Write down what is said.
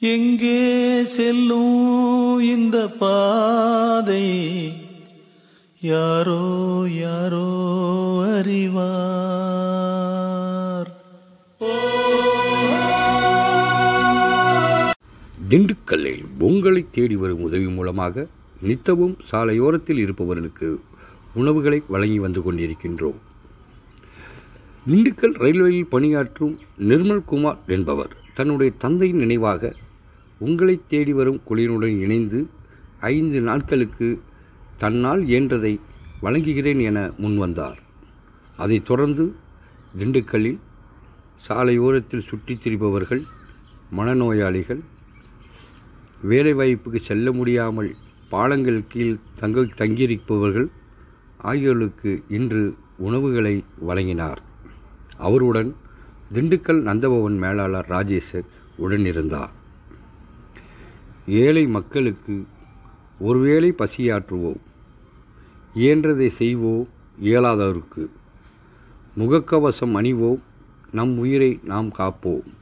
எங்கே செல்லும் இந்த பாதை யாரோ யாரோ அறிவார் திண்டுக்கல்லில் உங்களை தேடி வரும் உதவி மூலமாக நித்தமும் சாலையோரத்தில் இருப்பவர்களுக்கு உணவுகளை வழங்கி வந்து கொண்டிருக்கின்றோம் திண்டுக்கல் ரயில்வேயில் பணியாற்றும் நிர்மல் குமார் என்பவர் தன்னுடைய தந்தையின் நினைவாக உங்களை தேடி வரும் குழுவினுடன் இணைந்து ஐந்து நாட்களுக்கு தன்னால் இயன்றதை வழங்குகிறேன் என முன்வந்தார் அதைத் தொடர்ந்து திண்டுக்கல்லில் சாலையோரத்தில் சுற்றித் திரிபவர்கள் மனநோயாளிகள் வேலைவாய்ப்புக்கு செல்ல முடியாமல் பாலங்கள் கீழ் தங்க தங்கியிருப்பவர்கள் ஆகியோருக்கு இன்று உணவுகளை வழங்கினார் அவருடன் திண்டுக்கல் நந்தபவன் மேலாளர் ராஜேஷர் உடனிருந்தார் ஏழை மக்களுக்கு ஒருவேளை பசியாற்றுவோம் இயன்றதை செய்வோம் இயலாதவருக்கு முகக்கவசம் அணிவோம் நம் உயிரை நாம் காப்போம்